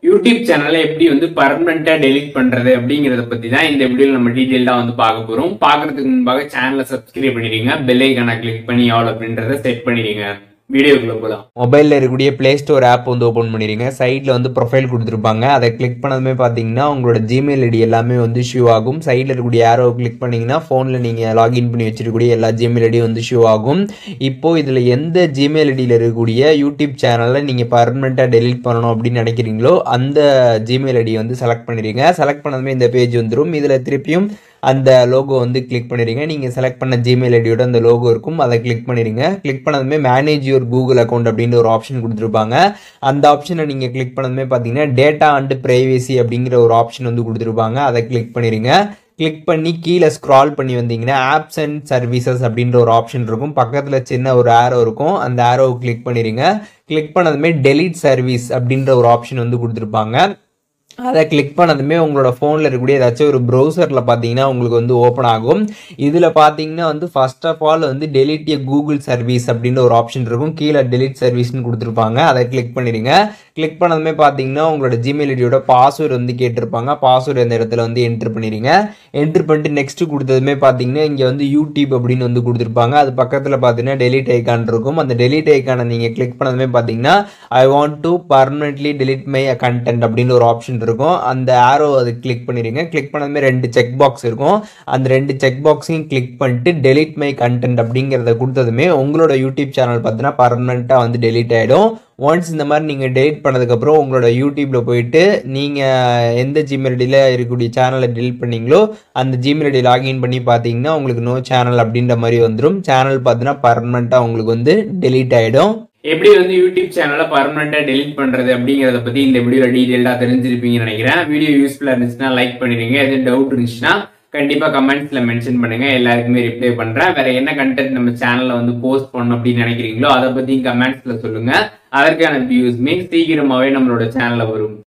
YouTube சேனலை எப்படி வந்து பர்மனண்டா டெலீட் பண்றது அப்படிங்கறத பத்தி தான் இந்த வீடியோல நம்ம டீடைல்டா வந்து பார்க்க போறோம் பார்க்கறதுக்கு முன்பாக சேனலை சப்ஸ்கிரைப் பண்ணிடுங்க பெல் ஐக்கான கிளிக் பண்ணி ஆல் அப்படின்றத செட் பண்ணிடுங்க வீடியோக்குள்ள போலாம் மொபைலில் இருக்கக்கூடிய ப்ளே ஸ்டோர் ஆப் வந்து ஓப்பன் பண்ணிடுங்க சைடில் வந்து ப்ரொஃபைல் கொடுத்துருப்பாங்க அதை கிளிக் பண்ணதுமே பார்த்தீங்கன்னா உங்களோட ஜிமெயில் ஐடி எல்லாமே வந்து ஷூ ஆகும் சைடில் இருக்கக்கூடிய ஆரோ கிளிக் பண்ணிங்கன்னா ஃபோனில் நீங்கள் லாகின் பண்ணி வச்சிருக்கக்கூடிய எல்லா ஜிமெயில் ஐடியும் வந்து ஷூ ஆகும் இப்போது இதில் எந்த ஜிமெயில் ஐடியில் இருக்கக்கூடிய யூடியூப் சேனலில் நீங்கள் பர்மனெண்ட்டாக டெலீட் பண்ணணும் அப்படின்னு நினைக்கிறீங்களோ அந்த ஜிமெயில் ஐடியை வந்து செலக்ட் பண்ணிடுங்க செலக்ட் பண்ணதுமே இந்த பேஜ் வந்துடும் இதில் திருப்பியும் அந்த லோகோ வந்து கிளிக் பண்ணிடுங்க நீங்கள் செலக்ட் பண்ண ஜிமெயில் ஐடியோட அந்த லோகோ இருக்கும் அதை கிளிக் பண்ணிடுங்க கிளிக் பண்ணதுமே மேனேஜ் யுவர் கூகுள் அக்கௌண்ட் அப்படின்ற ஒரு ஆப்ஷன் கொடுத்துருப்பாங்க அந்த ஆப்ஷனை நீங்கள் கிளிக் பண்ணதுமே பார்த்தீங்கன்னா டேட்டா அண்ட் ப்ரைவேசி அப்படிங்கிற ஒரு ஆப்ஷன் வந்து கொடுத்துருப்பாங்க அதை கிளிக் பண்ணிடுங்க கிளிக் பண்ணி கீழே ஸ்க்ரால் பண்ணி வந்தீங்கன்னா ஆப்ஸ் அண்ட் சர்வீசஸ் அப்படின்ற ஒரு ஆப்ஷன் இருக்கும் பக்கத்தில் சின்ன ஒரு ஆரோ இருக்கும் அந்த ஆரோவை கிளிக் பண்ணிடுங்க கிளிக் பண்ணதுமே டெலீட் சர்வீஸ் அப்படின்ற ஒரு ஆப்ஷன் வந்து கொடுத்துருப்பாங்க அதை கிளிக் பண்ணதுமே உங்களோட ஃபோனில் இருக்கக்கூடிய ஏதாச்சும் ஒரு ப்ரௌசரில் பார்த்தீங்கன்னா உங்களுக்கு வந்து ஓப்பன் ஆகும் இதில் பார்த்தீங்கன்னா வந்து ஃபர்ஸ்ட் ஆஃப் ஆல் வந்து டெலிட் எ கூகுள் சர்வீஸ் அப்படின்ற ஒரு ஆப்ஷன் இருக்கும் கீழே டெலிட் சர்வீஸ்னு கொடுத்துருப்பாங்க அதை கிளிக் பண்ணிடுங்க கிளிக் பண்ணதுமே பார்த்தீங்கன்னா உங்களோட ஜிமெயில் ஐடியோட பாஸ்வேர்டு வந்து கேட்டிருப்பாங்க பாஸ்வேர்டு அந்த இடத்துல வந்து என்ட்ரு பண்ணிடுங்க என்ட்ரு பண்ணிட்டு நெக்ஸ்ட் கொடுத்ததுமே பார்த்தீங்கன்னா இங்கே வந்து யூடியூப் அப்படின்னு வந்து கொடுத்துருப்பாங்க அது பக்கத்தில் பார்த்தீங்கன்னா டெலிட் ஐக்கான் இருக்கும் அந்த டெலிட் ஐக்கானை நீங்கள் கிளிக் பண்ணதுமே பார்த்தீங்கன்னா I want to permanently delete my content அப்படின்னு ஒரு ஆப்ஷன் இருக்கும் அந்த ஆரோ அது கிளிக் பண்ணிடுங்க கிளிக் பண்ணதுமே ரெண்டு செக் பாக்ஸ் இருக்கும் அந்த ரெண்டு செக் பாக்ஸையும் கிளிக் பண்ணிட்டு டெலிட் மை கண்டென்ட் அப்படிங்கிறத கொடுத்ததுமே உங்களோட யூடியூப் சேனல் பார்த்தீங்கன்னா பர்மனெண்ட்டாக வந்து டெலிட் ஆகிடும் ஒன்ஸ் இந்த மாதிரி நீங்கள் டெலிட் பண்ணதுக்கப்புறம் உங்களோட யூடியூப்பில் போயிட்டு நீங்கள் எந்த ஜிமெயில் ஐடியில் இருக்கக்கூடிய சேனலை டெலிட் பண்ணீங்களோ அந்த ஜிமெயில் ஐடி லாகின் பண்ணி பார்த்தீங்கன்னா உங்களுக்கு நோ சேனல் அப்படின்ற மாதிரி வந்துடும் சேனல் பார்த்தீங்கன்னா பர்மனெண்ட்டாக உங்களுக்கு வந்து டெலிட் ஆகிடும் எப்படி வந்து யூடியூப் சேனலை பர்மனண்டா டெலீட் பண்றது அப்படிங்கறத பத்தி இந்த வீடியோல டீடைல்டா தெரிஞ்சிருப்பீங்கன்னு நினைக்கிறேன் வீடியோ யூஸ்ஃபுல்லா இருந்துச்சுன்னா லைக் பண்ணிடுங்க எதுவும் டவுட் இருந்துச்சுன்னா கண்டிப்பா கமெண்ட்ஸ்ல மென்ஷன் பண்ணுங்க எல்லாருக்குமே ரிப்ளை பண்றேன் வேற என்ன கண்டென்ட் நம்ம சேனல்ல வந்து போஸ்ட் பண்ணணும் அப்படின்னு நினைக்கிறீங்களோ அதை பத்தி கமெண்ட்ஸ்ல சொல்லுங்க அதற்கான வியூஸ்மே சீக்கிரமாவே நம்மளோட சேனல்ல வரும்